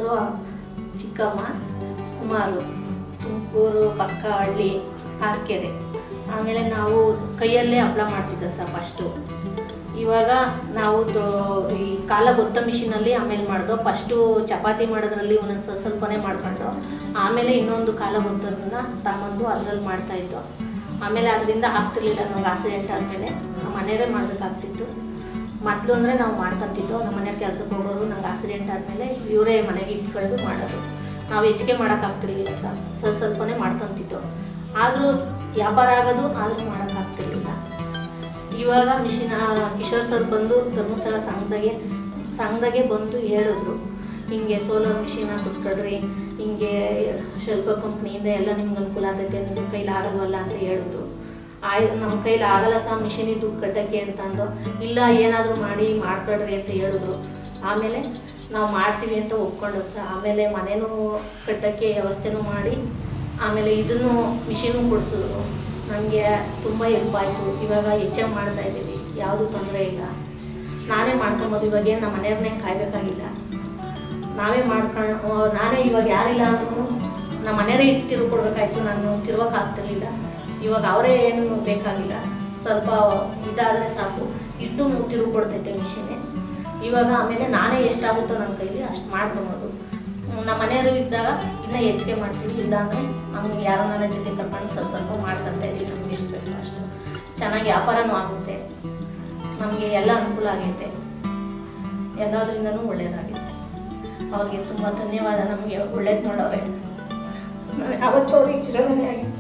ಬಂದು ಚಿಕ್ಕಮ್ಮ ಕುಮಾರು ತುಮಕೂರು ಪಕ್ಕ ಹಳ್ಳಿ ಆರ್ಕೆರೆ ಆಮೇಲೆ ನಾವು ಕೈಯಲ್ಲೇ ಹಪ್ಳ ಮಾಡ್ತಿದ್ದೆ ಸರ್ ಫಸ್ಟು ಇವಾಗ ನಾವು ದೊ- ಈ ಕಾಲ ಗೊತ್ತ ಮಿಷಿನಲ್ಲಿ ಆಮೇಲೆ ಮಾಡ್ದೋ ಫಸ್ಟು ಚಪಾತಿ ಮಾಡೋದ್ರಲ್ಲಿ ಒಂದೊಂದು ಸ್ವಲ್ಪ ಸ್ವಲ್ಪನೇ ಮಾಡ್ಕೊಂಡು ಆಮೇಲೆ ಇನ್ನೊಂದು ಕಾಲ ಗೊತ್ತದನ್ನ ತಗೊಂಬಂದು ಅದ್ರಲ್ಲಿ ಮಾಡ್ತಾಯಿದ್ದು ಆಮೇಲೆ ಅದರಿಂದ ಆಗ್ತಿರ್ಲಿಲ್ಲ ನಮ್ಗೆ ಆಕ್ಸಿಡೆಂಟ್ ಆದಮೇಲೆ ನಮ್ಮ ಮನೆಯವರೇ ಮಾಡಬೇಕಾಗ್ತಿತ್ತು ಮೊದಲು ಅಂದರೆ ನಾವು ಮಾಡ್ಕೊತಿದ್ದೋ ನಮ್ಮ ಮನೆಯವ್ರ ಕೆಲ್ಸಕ್ಕೆ ಹೋಗೋರು ನಂಗೆ ಆಕ್ಸಿಡೆಂಟ್ ಆದಮೇಲೆ ಇವರೇ ಮನೆಗೆ ಇಟ್ಕೊಂಡು ಮಾಡೋದು ನಾವು ಹೆಚ್ಚಿಗೆ ಮಾಡೋಕ್ಕಾಗ್ತಿರ್ಲಿಲ್ಲ ಸರ್ ಸ್ವಲ್ಪ ಸ್ವಲ್ಪನೇ ಮಾಡ್ಕೊತಿದ್ದೋ ಆದರೂ ವ್ಯಾಪಾರ ಆಗೋದು ಆದರೂ ಮಾಡೋಕ್ಕಾಗ್ತಿರ್ಲಿಲ್ಲ ಇವಾಗ ಮಿಷಿನ್ ಕಿಶೋರ್ ಸರ್ ಬಂದು ಧರ್ಮಸ್ಥಳ ಸಂಘದಾಗೆ ಸಂಘದಾಗೆ ಬಂದು ಹೇಳಿದ್ರು ಹಿಂಗೆ ಸೋಲಾರ್ ಮಿಷಿನ್ ಹಾಕಿಸ್ಕೊಳ್ರಿ ಹಿಂಗೆ ಶೆಲ್ಪ ಕಂಪ್ನಿಯಿಂದ ಎಲ್ಲ ನಿಮ್ಗೆ ಅನುಕೂಲ ಆಗ್ತೈತೆ ನಿಮ್ಮ ಕೈಲಿ ಆಗಲ್ವಲ್ಲ ಅಂತ ಹೇಳಿದ್ರು ಆಯ್ ನಮ್ಮ ಕೈಲಿ ಆಗಲ್ಲ ಸಹ ಮಿಷಿನ್ ದುಡ್ಡು ಕಟ್ಟೋಕ್ಕೆ ಅಂತಂದು ಇಲ್ಲ ಏನಾದರೂ ಮಾಡಿ ಮಾಡ್ಕೊಳ್ರಿ ಅಂತ ಹೇಳಿದ್ರು ಆಮೇಲೆ ನಾವು ಮಾಡ್ತೀವಿ ಅಂತ ಒಪ್ಕೊಂಡು ಸಹ ಆಮೇಲೆ ಮನೇನೂ ಕಟ್ಟೋಕ್ಕೆ ವ್ಯವಸ್ಥೆನೂ ಮಾಡಿ ಆಮೇಲೆ ಇದನ್ನು ಮಿಷಿನು ಕೊಡಿಸಿದ್ರು ನನಗೆ ತುಂಬ ಹೆಲ್ಪ್ ಆಯಿತು ಇವಾಗ ಹೆಚ್ಚಾಗಿ ಮಾಡ್ತಾ ಇದ್ದೀವಿ ಯಾವುದೂ ತೊಂದರೆ ಇಲ್ಲ ನಾನೇ ಮಾಡ್ಕೊಬೋದು ಇವಾಗ ಏನು ನಮ್ಮ ಮನೆಯವ್ರನ್ನೇ ಕಾಯಬೇಕಾಗಿಲ್ಲ ನಾವೇ ಮಾಡ್ಕೊಂಡು ನಾನೇ ಇವಾಗ ಯಾರಿಲ್ಲ ಅಂದ್ರೂ ನಮ್ಮ ಮನೆಯವರೇ ಇಟ್ಟು ತಿರ್ಕೊಡ್ಬೇಕಾಯ್ತು ನಾನು ತಿರ್ಗೋಕ್ಕಾಗ್ತಿರ್ಲಿಲ್ಲ ಇವಾಗ ಅವರೇ ಏನು ಬೇಕಾಗಿಲ್ಲ ಸ್ವಲ್ಪ ಇದಾದರೆ ಸಾಕು ಇಟ್ಟು ತಿರುಗಿ ಕೊಡ್ತೈತೆ ಮಿಷಿನೇ ಇವಾಗ ಆಮೇಲೆ ನಾನೇ ಎಷ್ಟಾಗುತ್ತೋ ನನ್ನ ಕೈಲಿ ಅಷ್ಟು ಮಾಡ್ಕೊಬೋದು ಹ್ಮ್, ನಮ್ಮ ಮನೆಯವರು ಇದ್ದಾಗ ಇನ್ನೂ ಹೆಚ್ಚಿಗೆ ಮಾಡ್ತೀವಿ ಇಲ್ಲ ಅಂದರೆ ನಮ್ಗೆ ಯಾರೋ ನನ್ನ ಜೊತೆ ಕರ್ಕೊಂಡು ಸ್ವಲ್ಪ ಸ್ವಲ್ಪ ಮಾಡ್ಕೊತಾ ಇದ್ದೀವಿ ನಮ್ಗೆ ಎಷ್ಟು ಬೇಕೋ ಅಷ್ಟು ಚೆನ್ನಾಗಿ ವ್ಯಾಪಾರನೂ ಆಗುತ್ತೆ ನಮಗೆ ಎಲ್ಲ ಅನುಕೂಲ ಆಗೈತೆ ಎಲ್ಲದರಿಂದನೂ ಒಳ್ಳೆಯದಾಗಿದೆ ಅವ್ರಿಗೆ ತುಂಬ ಧನ್ಯವಾದ ನಮಗೆ ಒಳ್ಳೇದು ನೋಡೋರೆ ನಾನು ಯಾವತ್ತೂ ಅವ್ರಿಗೆ ಚಿರಋಣಿ ಆಗಿತ್ತು